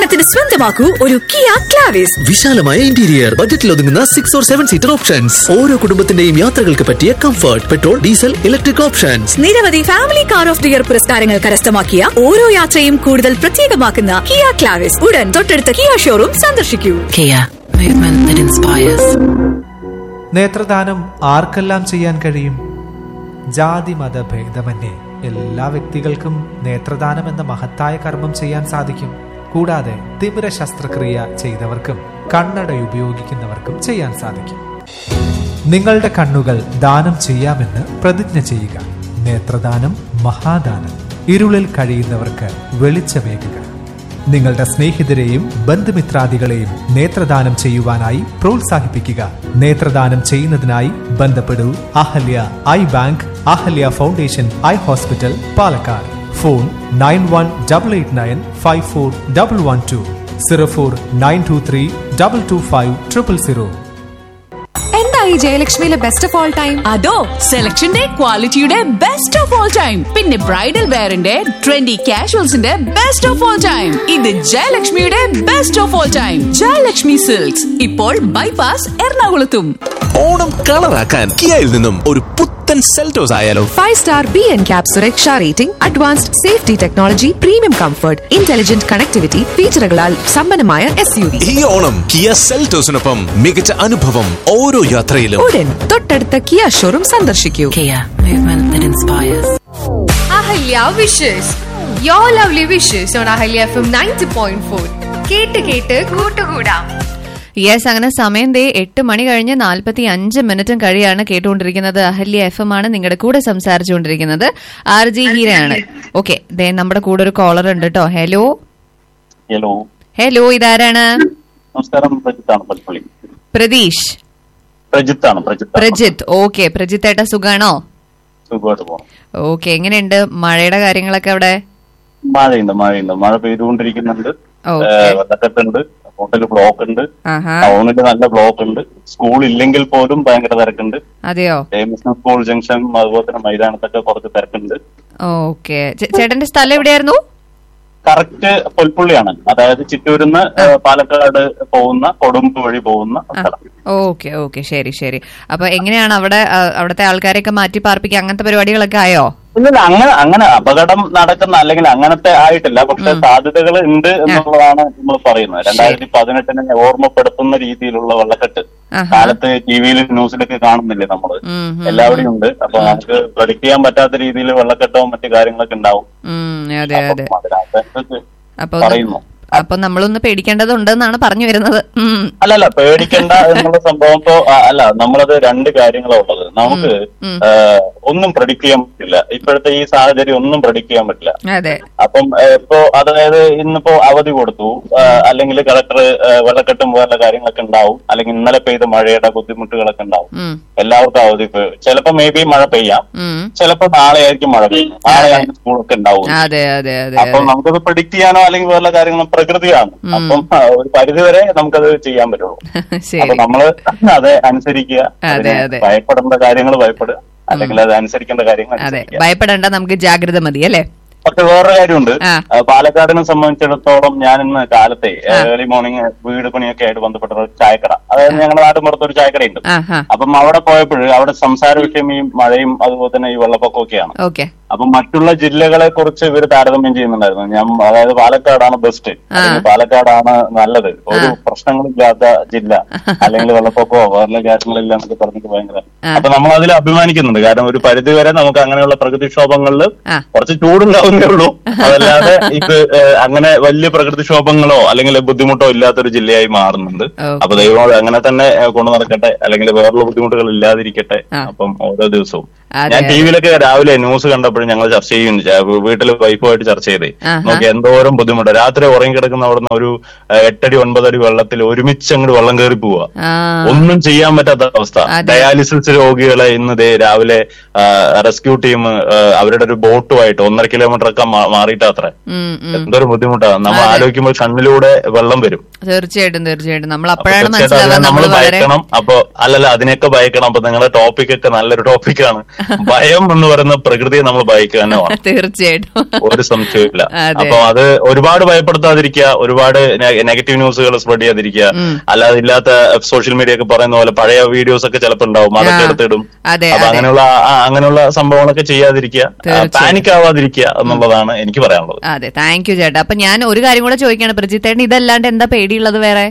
ഓണത്തിന് സ്വന്തമാക്കൂ ഒരു കിയ ക്ലാവിസ് വിശാലമായ ഇന്റീരിയർ ബജറ്റിൽ ഒതുങ്ങുന്ന six or seven seater options ഓരോ കുടുംബത്തിന്റെയും യാത്രകൾക്ക് പറ്റിയ comfort petrol diesel electric options നിരവധി family car of the year പുരസ്കാരങ്ങൾ കരസ്ഥമാക്കിയ ഓരോ യാത്രയും കൂടുതൽ പ്രത്യേകമാക്കുന്ന കിയ ക്ലാവിസ് ഉടൻ തൊട്ടടുത്ത കിയ ഷോറൂം സന്ദർശിക്കൂ Kia, movement that inspires. നേത്രദാനം ആർക്കെല്ലാം ചെയ്യാൻ കഴിയും ജാതി മത ഭേദമന്യേ എല്ലാ വ്യക്തികൾക്കും നേത്രദാനം എന്ന മഹത്തായ കർമ്മം ചെയ്യാൻ സാധിക്കും കൂടാതെ തിമിര ശസ്ത്രക്രിയ ചെയ്തവർക്കും കണ്ണട ഉപയോഗിക്കുന്നവർക്കും ചെയ്യാൻ സാധിക്കും നിങ്ങളുടെ കണ്ണുകൾ ദാനം ചെയ്യാമെന്ന് പ്രതിജ്ഞ ചെയ്യുക നേത്രദാനം മഹാദാനം ഇരുളിൽ കഴിയുന്നവർക്ക് വെളിച്ചമേകുക നിങ്ങളുടെ സ്നേഹിതരെയും ബന്ധുമിത്രാദികളെയും നേത്രദാനം ചെയ്യുവാനായി പ്രോത്സാഹിപ്പിക്കുക നേത്രദാനം ചെയ്യുന്നതിനായി ബന്ധപ്പെടൂ Ahalya eye bank Ahalya foundation eye hospital Palakkad phone nine one double eight nine five four double one two zero four nine two three double two five triple zero എന്തായി ജയലക്ഷ്മിയിലെ ബെസ്റ്റ് ഓഫ് ഓൾ ടൈം അതോ സെലക്ഷന്റെ ക്വാളിറ്റിയുടെ ബെസ്റ്റ് ഓഫ് ഓൾ ടൈം പിന്നെ bridal വെയറിന്റെ trendy കാഷ്വൽസിന്റെ best of all time ഇത് ജയലക്ഷ്മിയുടെ best of all time Jayalakshmi silks ഇപ്പോൾ ബൈപാസ് എറണാകുളത്തും ഓണം കളറാക്കാൻ കിയയിൽ നിന്നും ഒരു പുത്തൻ സെൽറ്റോസ് ആയാലോ five star B N CAP സുരക്ഷ rating advanced safety technology premium comfort intelligent connectivity ഫീച്ചറുകളാൽ സമ്പന്നമായ എസ് യു വി ഈ ഓണം കിയ സെൽറ്റോസിനൊപ്പം മികച്ച അനുഭവം ഓരോ യാത്രയിലും ഉടൻ തൊട്ടടുത്ത കിയ ഷോറൂം സന്ദർശിക്കൂ Kia, movement that inspires. Ahalya wishes your lovely wishes on Ahalya F M ninety point four കേട്ട് കേട്ട് കൂട്ടുകൂടാം യെസ് അങ്ങനെ സമയം ദേ എട്ട് മണി കഴിഞ്ഞ് നാൽപ്പത്തി അഞ്ച് മിനിറ്റും കഴിയാണ് കേട്ടുകൊണ്ടിരിക്കുന്നത് അഹല്യ എഫ് എം ആണ് നിങ്ങളുടെ കൂടെ സംസാരിച്ചുകൊണ്ടിരിക്കുന്നത് ആർ ജി ഹീരയാണ് ഓക്കെ ദേ നമ്മുടെ കൂടെ ഒരു കോളർ ഉണ്ട് കേട്ടോ ഹലോ ഹലോ ഹലോ ഇതാരാണ് നമസ്കാരം പ്രജിത്താണ് പൽപ്പള്ളി പ്രതീഷ് പ്രജിത്താണ് പ്രജിത്ത് പ്രജിത്ത് ഓക്കെ പ്രജിത്ത് ഏട്ടാ സുഖാണോ സുഖമായിട്ട് പോകണം ഓക്കെ എങ്ങനെയുണ്ട് മഴയുടെ കാര്യങ്ങളൊക്കെ അവിടെ മഴയുണ്ട് മഴയുണ്ട് മഴ പെയ്തുകൊണ്ടിരിക്കുന്നുണ്ട് ഓക്കെ ഏഹ് വെള്ളക്കെട്ടുണ്ട് റോഡിൽ ബ്ലോക്ക് ഉണ്ട് ആഹാ ടൗണിൽ നല്ല ബ്ലോക്ക് ഉണ്ട് സ്കൂൾ ഇല്ലെങ്കിൽ പോലും ഭയങ്കര തിരക്കുണ്ട് അതെയോ മിഷൻ സ്കൂൾ ജംഗ്ഷൻ അതുപോലെ തന്നെ മൈതാനത്തൊക്കെ കുറച്ച് തിരക്കുണ്ട് ഓക്കെ ചേട്ടന്റെ സ്ഥലം എവിടെയായിരുന്നു കറക്റ്റ് പൊൽപ്പുള്ളിയാണ് അതായത് ചിറ്റൂരിന്ന് ഏഹ് പാലക്കാട് പോകുന്ന കൊടുമ്പ് വഴി പോകുന്ന സ്ഥലം ഓക്കെ ഓക്കെ ശരി ശരി അപ്പൊ എങ്ങനെയാണ് അവിടെ ആ, അവിടുത്തെ ആൾക്കാരെയൊക്കെ മാറ്റി പാർപ്പിക്കുക അങ്ങനത്തെ പരിപാടികളൊക്കെ ആയോ ഇല്ല അങ്ങനെ അങ്ങനെ അപകടം നടക്കുന്ന അല്ലെങ്കിൽ അങ്ങനത്തെ ആയിട്ടില്ല പക്ഷെ സാധ്യതകൾ ഉണ്ട് എന്നുള്ളതാണ് നമ്മൾ പറയുന്നത് രണ്ടായിരത്തി പതിനെട്ടിനെ ഓർമ്മപ്പെടുത്തുന്ന രീതിയിലുള്ള വെള്ളക്കെട്ട് ആഹാ. കാലത്ത് ടി വിയിലും ന്യൂസിലൊക്കെ കാണുന്നില്ലേ നമ്മള് ഉം, ഉം, എല്ലാവിടെയും ഉണ്ട് അപ്പൊ നമുക്ക് പ്രഡിക്ട് ചെയ്യാൻ പറ്റാത്ത രീതിയിൽ വെള്ളക്കെട്ടോ മറ്റു കാര്യങ്ങളൊക്കെ ഉണ്ടാവും ഉം, അതെ അതെ അപ്പം അതിനകത്ത് അപ്പൊ ഒന്ന് പറയുന്നു അപ്പൊ നമ്മളൊന്ന് പേടിക്കേണ്ടതുണ്ട് എന്നാണ് പറഞ്ഞു വരുന്നത് ഉം. അല്ലല്ല പേടിക്കണ്ട എന്നുള്ള സംഭവം ഇപ്പോ ആ, അല്ല നമ്മളത് രണ്ട് കാര്യങ്ങളാ ഉള്ളത് നമുക്ക് ഉം. ആ, ഒന്നും പ്രഡിക്ട് ചെയ്യാൻ പറ്റില്ല ഇപ്പോഴത്തെ ഈ സാഹചര്യം ഒന്നും പ്രഡിക്ട് ചെയ്യാൻ പറ്റില്ല അതെ അപ്പം ഏഹ്, ഇപ്പോ അതായത് ഇന്നിപ്പോ അവധി കൊടുത്തു ആഹ്, അല്ലെങ്കിൽ കളക്ടർ വെള്ളക്കെട്ടും പോലുള്ള കാര്യങ്ങളൊക്കെ ഉണ്ടാവും അല്ലെങ്കിൽ ഇന്നലെ പെയ്ത മഴയുടെ ബുദ്ധിമുട്ടുകളൊക്കെ ഉണ്ടാവും ഉം, എല്ലാവർക്കും അവധി ഇപ്പൊ ചിലപ്പോ മേ ബി മഴ പെയ്യാം ഉം. ചിലപ്പോ നാളെ ആയിരിക്കും മഴ പെയ്യും നാളെയാണ് സ്കൂളൊക്കെ ഉണ്ടാവും അതെ അതെ അതെ അപ്പം അതെ നമുക്കത് പ്രഡിക്ട് ചെയ്യാനോ അല്ലെങ്കിൽ വേറെ കാര്യങ്ങളും പ്രകൃതിയാണ് അപ്പം ആ, ഒരു പരിധി വരെ നമുക്കത് ചെയ്യാൻ പറ്റുള്ളൂ അപ്പൊ ശരി നമ്മള് അത് അനുസരിക്കുക അതെ, അതിനെ അതെ. ഭയപ്പെടേണ്ട കാര്യങ്ങൾ ഭയപ്പെടുക അല്ലെങ്കിൽ അത് അനുസരിക്കേണ്ട കാര്യങ്ങൾ അതെ അനുസരിക്കുക ഭയപ്പെടേണ്ട നമുക്ക് ജാഗ്രത മതി അല്ലേ പക്ഷെ വേറൊരു കാര്യമുണ്ട് ആ. ആ, പാലക്കാടിനെ സംബന്ധിച്ചിടത്തോളം ഞാൻ ഇന്ന് കാലത്തെ ഏർലി മോർണിംഗ് വീട് പണിയൊക്കെ ആയിട്ട് ബന്ധപ്പെട്ട ഒരു ചായക്കട അതായത് ഞങ്ങളുടെ നാട്ടിൻപുറത്ത് ഒരു ചായക്കടയുണ്ട് ആ ഹാ അപ്പം അവിടെ പോയപ്പോൾ അവിടെ സംസാര വിഷയം ഈ മഴയും അതുപോലെ തന്നെ ഈ വെള്ളപ്പൊക്കമൊക്കെയാണ് ഓക്കെ അപ്പൊ മറ്റുള്ള ജില്ലകളെ കുറിച്ച് ഇവർ താരതമ്യം ചെയ്യുന്നുണ്ടായിരുന്നു ഞാൻ അതായത് പാലക്കാടാണ് ബെസ്റ്റ് അല്ലെങ്കിൽ പാലക്കാടാണ് നല്ലത് ഒരു പ്രശ്നങ്ങളില്ലാത്ത ജില്ല അല്ലെങ്കിൽ വെള്ളപ്പൊക്കമോ വേറെ കാര്യങ്ങളില്ല എന്നൊക്കെ പറഞ്ഞിട്ട് ഭയങ്കര അപ്പൊ നമ്മൾ അതിൽ അഭിമാനിക്കുന്നുണ്ട് കാരണം ഒരു പരിധി വരെ നമുക്ക് അങ്ങനെയുള്ള പ്രകൃതിക്ഷോഭങ്ങളിൽ ആ. കുറച്ച് ചൂടുണ്ടാവുന്നേ ഉള്ളൂ അതല്ലാതെ ഇത് ഏഹ്, അങ്ങനെ വലിയ പ്രകൃതിക്ഷോഭങ്ങളോ അല്ലെങ്കിൽ ബുദ്ധിമുട്ടോ ഇല്ലാത്തൊരു ജില്ലയായി മാറുന്നുണ്ട് Okay. അപ്പൊ ദൈവം അങ്ങനെ തന്നെ ഏഹ്, കൊണ്ടു നടക്കട്ടെ അല്ലെങ്കിൽ വേറുള്ള ബുദ്ധിമുട്ടുകൾ ഇല്ലാതിരിക്കട്ടെ ആ. അപ്പം ഓരോ ദിവസവും അതെ, ഞാൻ അതെ. ടി വിയിലൊക്കെ രാവിലെ ന്യൂസ് കണ്ടപ്പോഴും ഞങ്ങൾ ചർച്ച ചെയ്യും വീട്ടിൽ വൈഫുമായിട്ട് ചർച്ച ചെയ്തേ ആഹാ. നോക്കി എന്തോരം ബുദ്ധിമുട്ട് രാത്രി ഉറങ്ങി കിടക്കുന്ന അവിടുന്ന് ഒരു ഏഹ്, എട്ടടി ഒൻപതടി വെള്ളത്തിൽ ഒരുമിച്ച് അങ്ങോട്ട് വെള്ളം കയറി പോവുക ആ ഒന്നും ചെയ്യാൻ പറ്റാത്ത അവസ്ഥ അതെ. ഡയാലിസിസ് രോഗികളെ ഇന്ന് ദേ രാവിലെ റെസ്ക്യൂ ടീം അവരുടെ ഒരു ബോട്ടുമായിട്ട് ഒന്നര കിലോമീറ്റർ ഒക്കെ മാ- മാറിയിട്ടാ അത്ര ഉം, ഉം. എന്തൊരു ബുദ്ധിമുട്ടാണ് നമ്മൾ അതെ. ആലോചിക്കുമ്പോൾ കണ്ണിലൂടെ വെള്ളം വരും തീർച്ചയായിട്ടും തീർച്ചയായിട്ടും നമ്മൾ അപ്പൊ അപ്പോഴാണ് തീർച്ചയായിട്ടും അതിനെ മനസ്സിലാവുക നമ്മൾ നമ്മൾ വളരെ ഭയക്കണം അപ്പൊ അല്ലല്ല അതിനെയൊക്കെ ഭയക്കണം അപ്പൊ നിങ്ങളുടെ ടോപ്പിക് ഒക്കെ നല്ലൊരു ടോപ്പിക്കാണ് ഭയം എന്ന് പറയുന്ന പ്രകൃതിയെ നമ്മൾ ബൈക്ക് തന്നെ വേണം തീർച്ചയായിട്ടും ഒരു സംശയമില്ല അതെ. അപ്പൊ അത് ഒരുപാട് ഭയപ്പെടുത്താതിരിക്കുക ഒരുപാട് നെഗറ്റീവ് ന്യൂസുകൾ സ്പ്രെഡ് ചെയ്യാതിരിക്കുക അല്ലാതെ ഇല്ലാത്ത സോഷ്യൽ മീഡിയ ഒക്കെ പറയുന്ന പോലെ പഴയ വീഡിയോസ് ഒക്കെ ചിലപ്പോൾ ഉണ്ടാവും അതൊക്കെ ആ. എടുത്തിടും അതെ, അപ്പൊ അതെ. അങ്ങനെയുള്ള ആ, അങ്ങനെയുള്ള സംഭവങ്ങളൊക്കെ ചെയ്യാതിരിക്കുക തീർച്ചയായും. പാനിക് ആവാതിരിക്കുക എന്നുള്ളതാണ് എനിക്ക് പറയാനുള്ളത് അതെ താങ്ക് യു ചേട്ടാ അപ്പൊ ഞാൻ ഒരു കാര്യം കൂടെ ചോദിക്കാണ് പ്രജിത്തേട്ടൻ ഇതല്ലാണ്ട് എന്താ പേടിയുള്ളത് വേറെ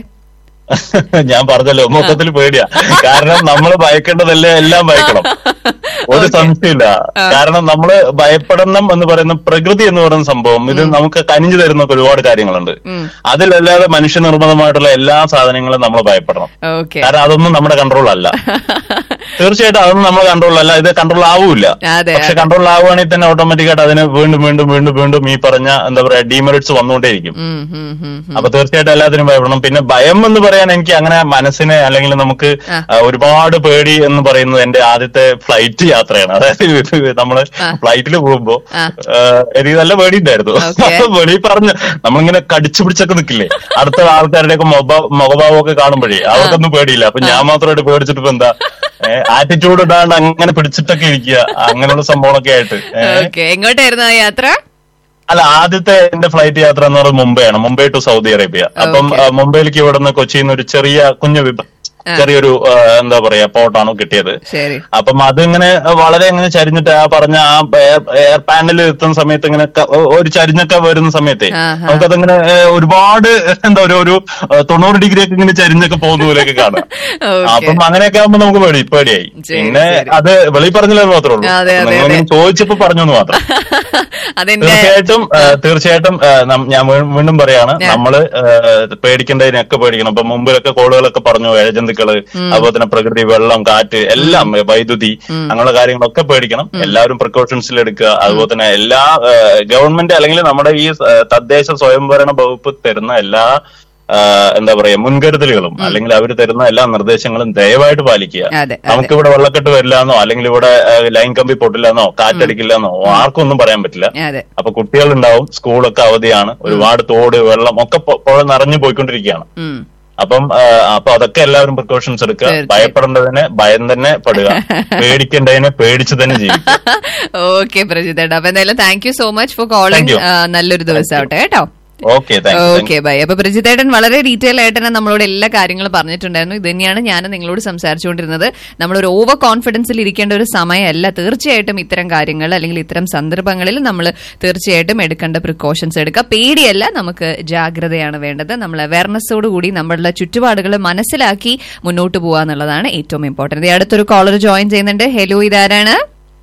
ഞാൻ പറഞ്ഞല്ലോ മൊത്തത്തിൽ പേടിയാ കാരണം നമ്മൾ ഭയക്കേണ്ടതല്ലേ എല്ലാം ഭയക്കണം ഒരു സംശയമില്ല കാരണം നമ്മൾ ഭയപ്പെടണം എന്ന് പറയുന്ന പ്രകൃതി എന്ന് പറയുന്ന സംഭവം ഇത് നമുക്ക് കനിഞ്ഞു തരുന്ന ഒരുപാട് കാര്യങ്ങളുണ്ട് അതിലല്ലാതെ മനുഷ്യനിർമ്മിതമായിട്ടുള്ള എല്ലാ സാധനങ്ങളും നമ്മൾ ഭയപ്പെടണം ഓക്കെ കാരണം അതൊന്നും നമ്മുടെ കൺട്രോൾ അല്ല തീർച്ചയായിട്ടും അതൊന്നും നമ്മുടെ കൺട്രോൾ അല്ല ഇത് കൺട്രോൾ ആവൂല അതെ, പക്ഷെ അതെ. കൺട്രോൾ ആവുകയാണെങ്കിൽ തന്നെ ഓട്ടോമാറ്റിക് ആയിട്ട് അതിന് വീണ്ടും വീണ്ടും വീണ്ടും വീണ്ടും ഈ പറഞ്ഞ എന്താ പറയാ ഡീമെറിറ്റ്സ് വന്നുകൊണ്ടേയിരിക്കും അപ്പൊ തീർച്ചയായിട്ടും എല്ലാത്തിനും ഭയപ്പെടണം പിന്നെ ഭയം എന്ന് പറയാൻ എനിക്ക് അങ്ങനെ മനസ്സിന് അല്ലെങ്കിൽ നമുക്ക് ആ. ആ, ഒരുപാട് പേടി എന്ന് പറയുന്നത് എന്റെ ആദ്യത്തെ ഫ്ലൈറ്റ് യാത്രയാണ് അതായത് നമ്മള് ഫ്ലൈറ്റിൽ പോകുമ്പോ ആ. ആ, എനിക്ക് നല്ല പേടി ഉണ്ടായിരുന്നു Okay. അപ്പൊ വെളി പറഞ്ഞ് നമ്മളിങ്ങനെ കടിച്ചു പിടിച്ചൊക്കെ നിൽക്കില്ലേ അടുത്ത ആൾക്കാരുടെയൊക്കെ മുഖ- മുഖഭാവമൊക്കെ കാണുമ്പോഴേ അവർക്കൊന്നും പേടിയില്ല അപ്പൊ ഞാൻ മാത്രമായിട്ട് പേടിച്ചിട്ട് ഇപ്പൊ എന്താ ആറ്റിറ്റ്യൂഡ് ഇടാണ്ട് അങ്ങനെ പിടിച്ചിട്ടൊക്കെ ഇരിക്കുക അങ്ങനെയുള്ള സംഭവങ്ങളൊക്കെ ആയിട്ട് ഏ. ഓക്കെ എങ്ങോട്ടായിരുന്നു ആ യാത്ര അല്ല ആദ്യത്തെ എന്റെ ഫ്ലൈറ്റ് യാത്ര എന്ന് പറയുന്നത് മുംബൈയാണ് മുംബൈ ടു സൗദി അറേബ്യ അപ്പം Okay. ആ, മുംബൈയിലേക്ക് ഇവിടെ നിന്ന് കൊച്ചിയിൽ നിന്ന് ഒരു ചെറിയ കുഞ്ഞു വിഭ ചെറിയൊരു ആ, എന്താ പറയാ പോർട്ടാണ് കിട്ടിയത് ശരി അപ്പം അതിങ്ങനെ വളരെ ഇങ്ങനെ ചരിഞ്ഞിട്ട് ആ പറഞ്ഞ ആ എയർ എയർ പാനലിൽ എത്തുന്ന സമയത്ത് ഇങ്ങനെ ക- ഒരു ചരിഞ്ഞൊക്കെ വരുന്ന സമയത്തെ ആഹാ. നമുക്കതിങ്ങനെ ഏ, ഒരുപാട് എന്താ ഒരു ഒരു ആ, തൊണ്ണൂറ് ഡിഗ്രി ഒക്കെ ഇങ്ങനെ ചരിഞ്ഞൊക്കെ പോകുന്ന പോലെയൊക്കെ കാണാം ഓക്കെ അപ്പം അങ്ങനെയൊക്കെ ആകുമ്പോ നമുക്ക് പേടി പേടിയായി ശരി, പിന്നെ ശരി. അത് വെളി പറഞ്ഞില്ലെന്ന് മാത്രമേ ഉള്ളൂ അതെ, അതെ, നിങ്ങൾ അതെ. ചോദിച്ചപ്പോ പറഞ്ഞു എന്ന് മാത്രം അതെന്റെ തീർച്ചയായിട്ടും ആ, തീർച്ചയായിട്ടും ആ, നം- ഞാൻ വീ- വീണ്ടും പറയാണ് Yeah. നമ്മള് ആ, പേടിക്കേണ്ടതിനൊക്കെ പേടിക്കണം ഇപ്പൊ മുമ്പിലൊക്കെ കോളുകളൊക്കെ പറഞ്ഞു ഇഴജന്തുക്കള് അതുപോലെ തന്നെ പ്രകൃതി വെള്ളം കാറ്റ് എല്ലാം വൈദ്യുതി അങ്ങനെയുള്ള കാര്യങ്ങളൊക്കെ പേടിക്കണം എല്ലാവരും പ്രിക്കോഷൻസിൽ എടുക്കുക അതുപോലെ തന്നെ എല്ലാ ഗവൺമെന്റ് അല്ലെങ്കിൽ നമ്മുടെ ഈ ആ, തദ്ദേശ സ്വയംഭരണ വകുപ്പ് തരുന്ന എല്ലാ ആ, എന്താ പറയാ മുൻകരുതലുകളും അല്ലെങ്കിൽ അവർ തരുന്ന എല്ലാ നിർദ്ദേശങ്ങളും ദയവായിട്ട് പാലിക്കുക അതെ, അതെ. നമുക്ക് ഇവിടെ വെള്ളക്കെട്ട് വരില്ലാന്നോ അല്ലെങ്കിൽ ഇവിടെ ആ, ലൈൻ കമ്പി പൊട്ടില്ലാന്നോ കാറ്റടിക്കില്ലെന്നോ ആർക്കും ഒന്നും പറയാൻ പറ്റില്ല അതെ അപ്പൊ കുട്ടികളുണ്ടാവും സ്കൂളൊക്കെ അവധിയാണ് ഒരുപാട് തോട് വെള്ളം ഒക്കെ പൊ- പുഴ നിറഞ്ഞു പോയിക്കൊണ്ടിരിക്കുകയാണ് ഉം. അപ്പം ആ, അപ്പൊ അതൊക്കെ എല്ലാവരും പ്രിക്കോഷൻസ് എടുക്കുക തീർച്ചയായും. ഭയപ്പെടേണ്ടതിനെ ഭയം തന്നെ പെടുക പേടിക്കേണ്ടതിനെ പേടിച്ച് തന്നെ ജീവിക്കുക ഓക്കെ പ്രജിതേട്ടാ അപ്പൊ എന്തായാലും thank you so much for calling Thank you. നല്ലൊരു ദിവസം ആവട്ടെ കേട്ടോ okay thank you okay bye അപ്പൊ പ്രജിതേട്ടൻ വളരെ ഡീറ്റെയിൽ ആയിട്ട് തന്നെ നമ്മളോട് എല്ലാ കാര്യങ്ങളും പറഞ്ഞിട്ടുണ്ടായിരുന്നു ഇത് തന്നെയാണ് ഞാൻ നിങ്ങളോട് സംസാരിച്ചുകൊണ്ടിരുന്നത് നമ്മളൊരു ഓവർ കോൺഫിഡൻസിൽ ഇരിക്കേണ്ട ഒരു സമയമല്ല തീർച്ചയായിട്ടും ഇത്തരം കാര്യങ്ങൾ അല്ലെങ്കിൽ ഇത്തരം സന്ദർഭങ്ങളിൽ നമ്മൾ തീർച്ചയായിട്ടും എടുക്കേണ്ട പ്രിക്കോഷൻസ് എടുക്കുക പേടിയല്ല നമുക്ക് ജാഗ്രതയാണ് വേണ്ടത് നമ്മൾ അവയർനെസ്സോട് കൂടി നമ്മളുടെ ചുറ്റുപാടുകൾ മനസ്സിലാക്കി മുന്നോട്ട് പോകുക എന്നുള്ളതാണ് ഏറ്റവും ഇമ്പോർട്ടന്റ് അടുത്തൊരു കോളർ ജോയിൻ ചെയ്യുന്നുണ്ട് ഹലോ ഇതാരാണ്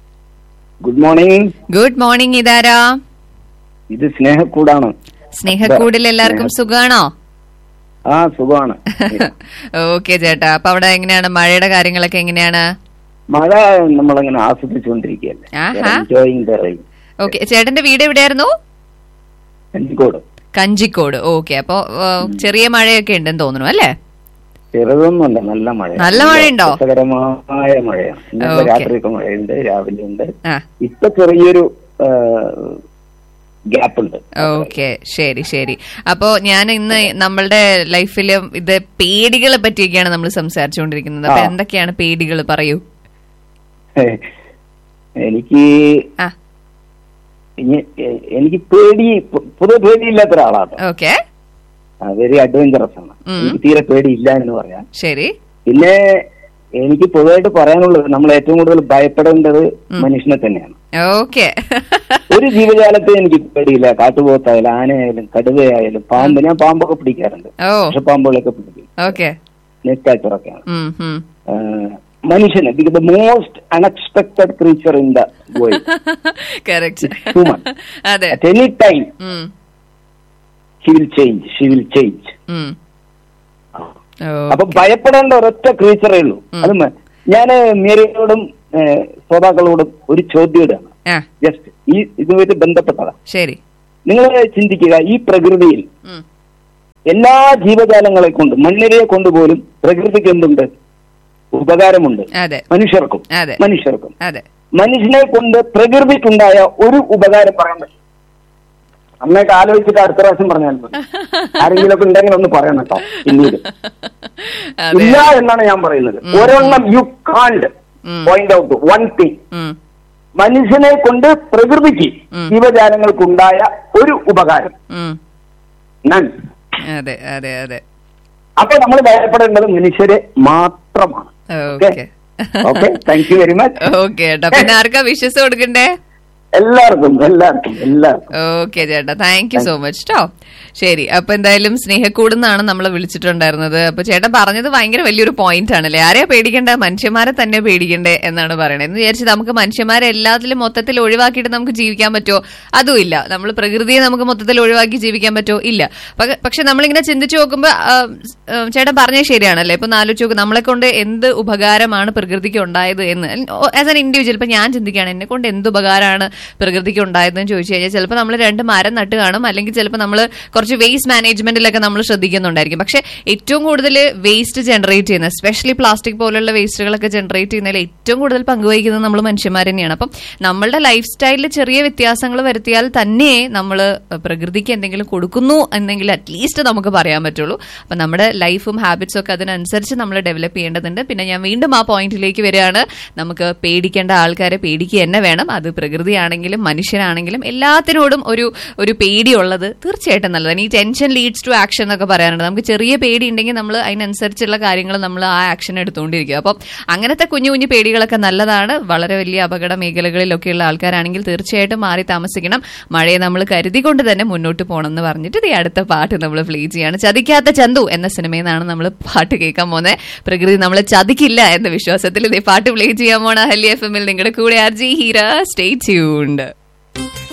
ഗുഡ് മോർണിംഗ് ഗുഡ് മോർണിംഗ് ഇതാരാ ഇത് സ്നേഹക്കൂടാണ് സ്നേഹക്കൂടിൽ എല്ലാവർക്കും സുഖാണോ ആ സുഖമാണ് ഓക്കെ ചേട്ടാ അപ്പൊ അവിടെ എങ്ങനെയാണ് മഴയുടെ കാര്യങ്ങളൊക്കെ എങ്ങനെയാണ് മഴ നമ്മളങ്ങനെ ആസ്വദിച്ചുകൊണ്ടിരിക്കുകയല്ലേ ആഹാ. എൻജോയിങ് ദ റെയിൻ ഓക്കെ ചേട്ടന്റെ വീട് എവിടെയായിരുന്നു എനിക്കോട് കഞ്ചിക്കോട് ഓക്കെ അപ്പൊ ആ, ചെറിയ മഴയൊക്കെ ഉണ്ടെന്ന് തോന്നുന്നു അല്ലേ ചെറുതൊന്നുമല്ല നല്ല മഴ നല്ല മഴയുണ്ടോ? രസകരമായ മഴയാണ് ഇന്നലെ ഓക്കേ. രാത്രിയൊക്കെ മഴയുണ്ട് രാവിലെ ഉണ്ട് ആ ഇപ്പൊ ചെറിയൊരു ഗ്യാപ്പ് ഉണ്ട് ഓക്കെ ശരി ശരി അപ്പോ ഞാൻ ഇന്ന് നമ്മളുടെ ലൈഫിലും ഇത് പേടികളെ പറ്റിയൊക്കെയാണ് നമ്മൾ സംസാരിച്ചുകൊണ്ടിരിക്കുന്നത് അപ്പൊ ആ. എന്തൊക്കെയാണ് പേടികൾ പറയൂ എനിക്ക് ആ ഇനി- എ- എനിക്ക് പേടി പൊ- പൊതുവെ പേടിയില്ലാത്ത ഒരാളാണ് ഓക്കെ വെരി അഡ്വഞ്ചറസ് ആണ് ഉം. എനിക്ക് തീരെ പേടിയില്ല എന്ന് പറയാം ശരി പിന്നെ എനിക്ക് പൊതുവായിട്ട് പറയാനുള്ളത് നമ്മൾ ഏറ്റവും കൂടുതൽ ഭയപ്പെടേണ്ടത് മനുഷ്യനെ തന്നെയാണ് ഓക്കെ ഒരു ജീവജാലത്തെ എനിക്ക് പേടിയില്ല കാട്ടുപോത്തായാലും ആനയായാലും കടുവയായാലും പാമ്പ് ഞാൻ പാമ്പൊക്കെ പിടിക്കാറുണ്ട് ഓ പക്ഷെ പാമ്പുകളൊക്കെ പിടിക്കും ഓക്കെ നെറ്റാച്ചറൊക്കെയാണ് മനുഷ്യന് the most unexpected creature in the world correct human. അതെ at any time um, she will change she will change um. അപ്പൊ ഭയപ്പെടേണ്ട ഒരൊറ്റ ക്രീച്ചറേ ഉള്ളൂ അത് ഞാൻ മേരിയോടും ശ്രോതാക്കളോടും ഒരു ചോദ്യം ഇടാണ് ആ ജസ്റ്റ് ഈ ഇതുമായിട്ട് ബന്ധപ്പെട്ടതാ ശരി നിങ്ങൾ ചിന്തിക്കുക ഈ പ്രകൃതിയിൽ ഉം. എല്ലാ ജീവജാലങ്ങളെ കൊണ്ട് മണ്ണിരയെ കൊണ്ടുപോലും പ്രകൃതിക്ക് എന്തുണ്ട് ഉപകാരമുണ്ട് അതെ മനുഷ്യർക്കും അതെ. മനുഷ്യർക്കും അതെ മനുഷ്യനെ കൊണ്ട് പ്രകൃതിക്കുണ്ടായ ഒരു ഉപകാരം പറയാൻ പറ്റും അമ്മയൊക്കെ ആലോചിച്ചിട്ട് അടുത്ത പ്രാവശ്യം പറഞ്ഞാൽ മതി ആരെങ്കിലും ഒക്കെ ഉണ്ടെങ്കിൽ ഒന്ന് പറയണം കേട്ടോ പിന്നീട് അതെ ഇല്ല എന്നാണ് ഞാൻ പറയുന്നത് ഒരെണ്ണം യു കാണ്ട് ഉം. പോയിന്റ് ഔട്ട് വൺ തിങ് ഉം. മനുഷ്യനെ കൊണ്ട് പ്രകൃതിക്ക് ജീവജാലങ്ങൾക്കുണ്ടായ ഒരു ഉപകാരം ഉം. നൻ അതെ അതെ അതെ അപ്പൊ നമ്മൾ ഭയപ്പെടേണ്ടത് മനുഷ്യരെ മാത്രമാണ് okay okay thank you very much okay ചേട്ടാ പിന്നെ ആർക്കാ വിശ്വസ് കൊടുക്കണ്ടേ എല്ലാവർക്കും എല്ലാവർക്കും എല്ലാവർക്കും ഓക്കെ ചേട്ടാ താങ്ക് യു സോ മച്ച് കേട്ടോ ശരി അപ്പൊ എന്തായാലും സ്നേഹക്കൂടുന്നാണ് നമ്മൾ വിളിച്ചിട്ടുണ്ടായിരുന്നത് അപ്പൊ ചേട്ടൻ പറഞ്ഞത് ഭയങ്കര വലിയൊരു പോയിന്റ് ആണല്ലേ ആരെയാ പേടിക്കേണ്ട മനുഷ്യന്മാരെ തന്നെ പേടിക്കണ്ടേ എന്നാണ് പറയുന്നത് എന്ന് വിചാരിച്ച് നമുക്ക് മനുഷ്യന്മാരെ എല്ലാത്തിലും മൊത്തത്തിൽ ഒഴിവാക്കിയിട്ട് നമുക്ക് ജീവിക്കാൻ പറ്റുമോ അതും ഇല്ല നമ്മൾ പ്രകൃതിയെ നമുക്ക് മൊത്തത്തിൽ ഒഴിവാക്കി ജീവിക്കാൻ പറ്റുമോ ഇല്ല പക- പക്ഷെ നമ്മളിങ്ങനെ ചിന്തിച്ചു നോക്കുമ്പോൾ ചേട്ടൻ പറഞ്ഞത് ശരിയാണല്ലേ ഇപ്പൊ നാലോചിച്ച് നോക്കും നമ്മളെ കൊണ്ട് എന്ത് ഉപകാരമാണ് പ്രകൃതിക്ക് ഉണ്ടായത് എന്ന് ആസ് എൻ ഇൻഡിവിജ്വൽ ഇപ്പൊ ഞാൻ ചിന്തിക്കുകയാണ് എന്നെ കൊണ്ട് എന്ത് ഉപകാരമാണ് പ്രകൃതിക്ക് ഉണ്ടായതെന്ന് ചോദിച്ചു കഴിഞ്ഞാൽ ചിലപ്പോൾ നമ്മൾ രണ്ട് മരം നട്ട് കാണും അല്ലെങ്കിൽ ചിലപ്പോൾ നമ്മൾ കുറച്ച് വേസ്റ്റ് മാനേജ്മെന്റിലൊക്കെ നമ്മൾ ശ്രദ്ധിക്കുന്നുണ്ടായിരിക്കും പക്ഷെ ഏറ്റവും കൂടുതൽ വേസ്റ്റ് ജനറേറ്റ് ചെയ്യുന്ന സ്പെഷ്യലി പ്ലാസ്റ്റിക് പോലുള്ള വേസ്റ്റുകളൊക്കെ ജനറേറ്റ് ചെയ്യുന്നതിൽ ഏറ്റവും കൂടുതൽ പങ്കുവഹിക്കുന്നത് നമ്മൾ മനുഷ്യന്മാർ തന്നെയാണ് അപ്പം നമ്മളുടെ ലൈഫ് സ്റ്റൈലിൽ ചെറിയ വ്യത്യാസങ്ങൾ വരുത്തിയാൽ തന്നെ നമ്മൾ പ്രകൃതിക്ക് എന്തെങ്കിലും കൊടുക്കുന്നു എന്നെങ്കിൽ അറ്റ്ലീസ്റ്റ് നമുക്ക് പറയാൻ പറ്റുള്ളൂ അപ്പം നമ്മുടെ ലൈഫും ഹാബിറ്റ്സും ഒക്കെ അതിനനുസരിച്ച് നമ്മൾ ഡെവലപ്പ് ചെയ്യേണ്ടതുണ്ട് പിന്നെ ഞാൻ വീണ്ടും ആ പോയിന്റിലേക്ക് വരികയാണ് നമുക്ക് പേടിക്കേണ്ട ആൾക്കാരെ പേടിക്കുക തന്നെ വേണം അത് പ്രകൃതിയാണെങ്കിലും മനുഷ്യനാണെങ്കിലും എല്ലാത്തിനോടും ഒരു ഒരു പേടിയുള്ളത് തീർച്ചയായിട്ടും നല്ലതാണ് ഈ ടെൻഷൻ ലീഡ്സ് ടു ആക്ഷൻ എന്നൊക്കെ പറയാറുണ്ട് നമുക്ക് ചെറിയ പേടി ഉണ്ടെങ്കിൽ നമ്മൾ അതിനനുസരിച്ചുള്ള കാര്യങ്ങൾ നമ്മൾ ആ ആക്ഷൻ എടുത്തുകൊണ്ടിരിക്കുക അപ്പം അങ്ങനത്തെ കുഞ്ഞു കുഞ്ഞു പേടികളൊക്കെ നല്ലതാണ് വളരെ വലിയ അപകട മേഖലകളിലൊക്കെയുള്ള ആൾക്കാരാണെങ്കിൽ തീർച്ചയായിട്ടും മാറി താമസിക്കണം മഴയെ നമ്മൾ കരുതിക്കൊണ്ട് തന്നെ മുന്നോട്ട് പോകണം എന്ന് പറഞ്ഞിട്ട് ഈ അടുത്ത പാട്ട് നമ്മൾ പ്ലേ ചെയ്യാണ് ചതിക്കാത്ത ചന്തു എന്ന സിനിമയിൽ നിന്നാണ് നമ്മൾ പാട്ട് കേൾക്കാൻ പോകുന്നത് പ്രകൃതി നമ്മളെ ചതിക്കില്ല എന്ന വിശ്വാസത്തിൽ ഇതേ പാട്ട് പ്ലേ ചെയ്യാൻ പോണ ഹല്ലി എഫ് എമ്മിൽ നിങ്ങളുടെ കൂടെ R G Heera stay tuned